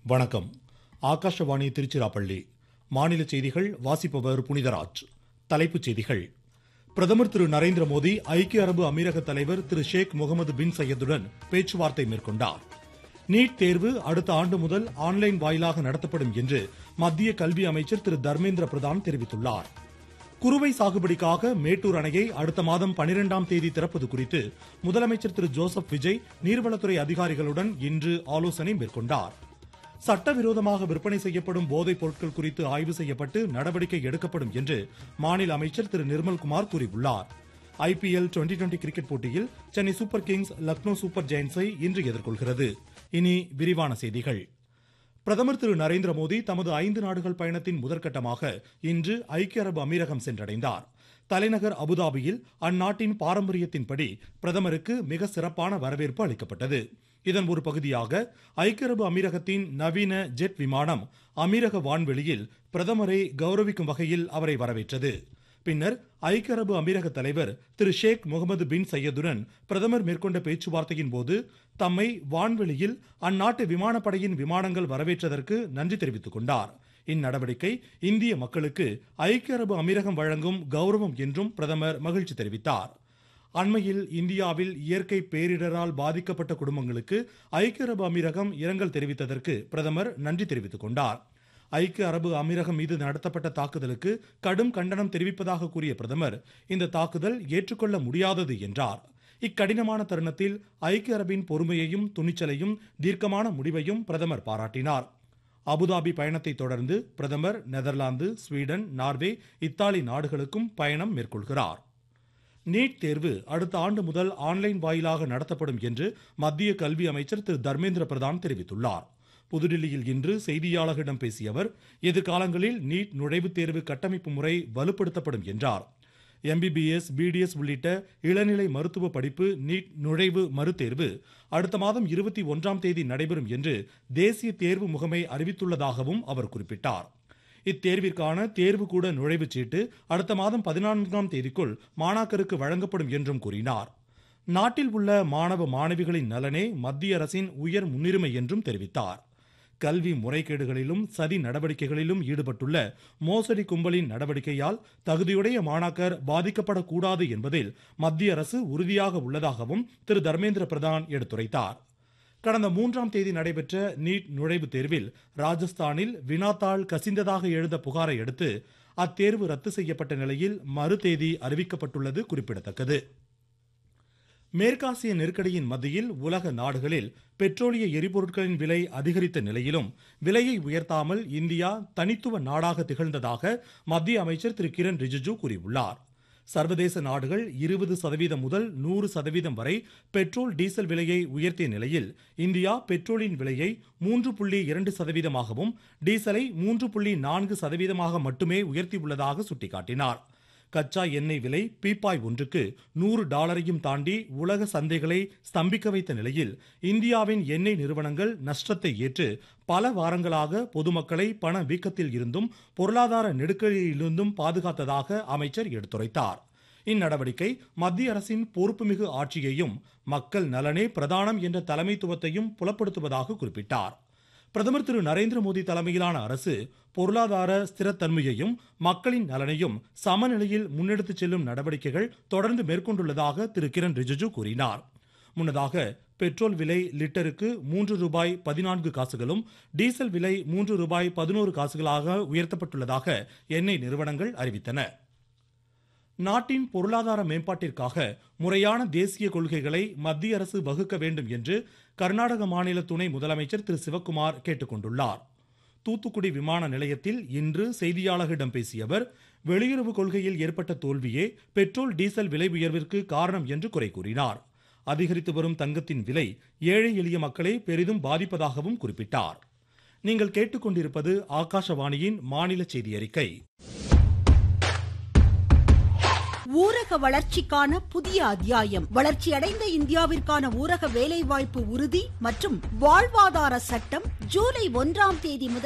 வணக்கம் ஆகாஷவாணி திருச்சிராப்பள்ளி மாநில செய்திகள் வாசிப்பவர் புனிதராஜ் தலைப்புச் செய்திகள் பிரதமர் திரு நரேந்திர மோடி ஐக்கிய அரபு அமீரக தலைவர் திரு ஷேக் முகமது பின் சையதுடன் பேச்சுவார்த்தை மேற்கொண்டார் நீட் தேர்வு அடுத்த ஆண்டு முதல் ஆன்லைன் வாயிலாக நடத்தப்படும் என்று மத்திய கல்வி அமைச்சர் திரு தர்மேந்திர பிரதான் தெரிவித்துள்ளார் குறுவை சாகுபடிக்காக மேட்டூர் அணையை அடுத்த மாதம் பனிரெண்டாம் தேதி திறப்பது குறித்து முதலமைச்சர் திரு ஜோசப் விஜய் நீர்வளத்துறை அதிகாரிகளுடன் இன்று ஆலோசனை மேற்கொண்டார் சட்டவிரோதமாக விற்பனை செய்யப்படும் போதைப் பொருட்கள் குறித்து ஆய்வு செய்யப்பட்டு நடவடிக்கை எடுக்கப்படும் என்று மாநில அமைச்சர் திரு நிர்மல்குமார் கூறியுள்ளார் ஐபிஎல் டுவெண்டி டுவெண்டி கிரிக்கெட் போட்டியில் Chennai super kings Lucknow super ஜெயின்ஸை இன்று எதிர்கொள்கிறது இனி விரிவான செய்திகள் பிரதமர் திரு நரேந்திர மோடி தமது ஐந்து நாடுகள் பயணத்தின் முதற்கட்டமாக இன்று ஐக்கிய அரபு அமீரகம் சென்றடைந்தார் தலைநகர் அபுதாபியில் அந்நாட்டின் பாரம்பரியத்தின்படி பிரதமருக்கு மிக சிறப்பான வரவேற்பு அளிக்கப்பட்டது இதன் ஒரு பகுதியாக ஐக்கிய அரபு அமீரகத்தின் நவீன ஜெட் விமானம் அமீரக வான்வெளியில் பிரதமரை கௌரவிக்கும் வகையில் அவரை வரவேற்றது பின்னர் ஐக்கிய அரபு அமீரக தலைவர் திரு ஷேக் முகமது பின் சையதுடன் பிரதமர் மேற்கொண்ட பேச்சுவார்த்தையின் போது தம்மை வான்வெளியில் அந்நாட்டு விமானப்படையின் விமானங்கள் வரவேற்றதற்கு நன்றி தெரிவித்துக் கொண்டார் இந்நடவடிக்கை இந்திய மக்களுக்கு ஐக்கிய அரபு அமீரகம் வழங்கும் கௌரவம் என்றும் பிரதமர் மகிழ்ச்சி தெரிவித்தார் அண்மையில் இந்தியாவில் இயற்கை பேரிடரால் பாதிக்கப்பட்ட குடும்பங்களுக்கு ஐக்கிய அரபு அமீரகம் இரங்கல் தெரிவித்ததற்கு பிரதமர் நன்றி தெரிவித்துக் கொண்டார் ஐக்கிய அரபு அமீரகம் மீது நடத்தப்பட்ட தாக்குதலுக்கு கடும் கண்டனம் தெரிவிப்பதாக கூறிய பிரதமர் இந்த தாக்குதல் ஏற்றுக்கொள்ள முடியாதது என்றார் இக்கடினமான தருணத்தில் ஐக்கிய அரபின் பொறுமையையும் துணிச்சலையும் தீர்க்கமான முடிவையும் பிரதமர் பாராட்டினார் அபுதாபி பயணத்தை தொடர்ந்து பிரதமர் நெதர்லாந்து ஸ்வீடன் நார்வே இத்தாலி நாடுகளுக்கும் பயணம் மேற்கொள்கிறார் நீட் தேர்வு அடுத்த ஆண்டு முதல் ஆன்லைன் வாயிலாக நடத்தப்படும் என்று மத்திய கல்வி அமைச்சர் திரு தர்மேந்திர பிரதான் தெரிவித்துள்ளார் புதுடில்லியில் இன்று செய்தியாளர்களிடம் பேசிய அவர் எதிர்காலங்களில் நீட் நுழைவுத் தேர்வு கட்டமைப்பு முறை வலுப்படுத்தப்படும் என்றார் எம்பிபிஎஸ் பிடிஎஸ் உள்ளிட்ட இளநிலை மருத்துவ படிப்பு நீட் நுழைவு மறுதேர்வு அடுத்த மாதம் இருபத்தி ஒன்றாம் தேதி நடைபெறும் என்று தேசிய தேர்வு முகமை அறிவித்துள்ளதாகவும் அவர் குறிப்பிட்டார் இத்தேர்விற்கான தேர்வு கூட நுழைவுச் சீட்டு அடுத்த மாதம் பதினான்காம் தேதிக்குள் மாணாக்கருக்கு வழங்கப்படும் என்றும் கூறினார் நாட்டில் உள்ள மாணவ மாணவிகளின் நலனே மத்திய அரசின் உயர் முன்னுரிமை என்றும் தெரிவித்தார் கல்வி முறைகேடுகளிலும் சதி நடவடிக்கைகளிலும் ஈடுபட்டுள்ள மோசடி கும்பலின் நடவடிக்கையால் தகுதியுடைய மாணாக்கர் பாதிக்கப்படக்கூடாது என்பதில் மத்திய அரசு உறுதியாக உள்ளதாகவும் திரு தர்மேந்திர பிரதான் எடுத்துரைத்தார் கடந்த மூன்றாம் தேதி நடைபெற்ற நீட் நுழைவுத் தேர்வில் ராஜஸ்தானில் வினாத்தாள் கசிந்ததாக எழுந்த புகாரை அடுத்து அத்தேர்வு ரத்து செய்யப்பட்ட நிலையில் மறு தேதி அறிவிக்கப்பட்டுள்ளது குறிப்பிடத்தக்கது மேற்காசிய நெருக்கடியின் மத்தியில் உலக நாடுகளில் பெட்ரோலிய எரிபொருட்களின் விலை அதிகரித்த நிலையிலும் விலையை உயர்த்தாமல் இந்தியா தனித்துவ நாடாக திகழ்ந்ததாக மத்திய அமைச்சர் திரு கிரண் ரிஜிஜு கூறியுள்ளார் சர்வதேச நாடுகள் இருபது சதவீதம் முதல் நூறு சதவீதம் வரை பெட்ரோல் டீசல் விலையை உயர்த்திய நிலையில் இந்தியா பெட்ரோலின் விலையை மூன்று புள்ளி இரண்டு சதவீதமாகவும் டீசலை மூன்று புள்ளி நான்கு சதவீதமாக மட்டுமே உயர்த்தியுள்ளதாக சுட்டிக்காட்டினார் கச்சா எண்ணெய் விலை பீப்பாய் ஒன்றுக்கு நூறு டாலரையும் தாண்டி உலக சந்தைகளை ஸ்தம்பிக்க வைத்த நிலையில் இந்தியாவின் எண்ணெய் நிறுவனங்கள் நஷ்டத்தை ஏற்று பல வாரங்களாக பொதுமக்களை பண வீக்கத்தில் இருந்தும் பொருளாதார நெருக்கடியிலிருந்தும் பாதுகாத்ததாக அமைச்சர் எடுத்துரைத்தார் இந்நடவடிக்கை மத்திய அரசின் பொறுப்புமிகு ஆட்சியையும் மக்கள் நலனே பிரதானம் என்ற தலைமைத்துவத்தையும் புலப்படுத்துவதாக குறிப்பிட்டார் பிரதமர் திரு நரேந்திர மோடி தலைமையிலான அரசு பொருளாதார ஸ்திரத்தன்மையையும் மக்களின் நலனையும் சமநிலையில் முன்னெடுத்துச் செல்லும் நடவடிக்கைகள் தொடர்ந்து மேற்கொண்டுள்ளதாக திரு கிரண் ரிஜிஜு கூறினார் முன்னதாக பெட்ரோல் விலை லிட்டருக்கு மூன்று ரூபாய் பதினான்கு காசுகளும் டீசல் விலை மூன்று ரூபாய் பதினோரு காசுகளாக உயர்த்தப்பட்டுள்ளதாக எண்ணெய் நிறுவனங்கள் அறிவித்தன நாட்டின் பொருளாதார மேம்பாட்டிற்காக முறையான தேசிய கொள்கைகளை மத்திய அரசு வகுக்க வேண்டும் என்று கர்நாடக மாநில துணை முதலமைச்சர் திரு சிவக்குமார் கேட்டுக்கொண்டுள்ளார் தூத்துக்குடி விமான நிலையத்தில் இன்று செய்தியாளர்களிடம் பேசிய அவர் வெளியுறவு கொள்கையில் ஏற்பட்ட தோல்வியே பெட்ரோல் டீசல் விலை உயர்விற்கு காரணம் என்று குறை கூறினார் அதிகரித்து வரும் தங்கத்தின் விலை ஏழை எளிய மக்களை பெரிதும் பாதிப்பதாகவும் குறிப்பிட்டார் நீங்கள் கேட்டுக்கொண்டிருப்பது ஆகாஷவாணியின் மாநில செய்தி அறிக்கை ஊரக வளர்ச்சிக்கான புதிய அத்தியாயம் வளர்ச்சியடைந்த இந்தியாவிற்கான ஊரக வேலைவாய்ப்பு உறுதி மற்றும் வாழ்வாதார சட்டம் ஜூலை ஒன்றாம் தேதி முதல்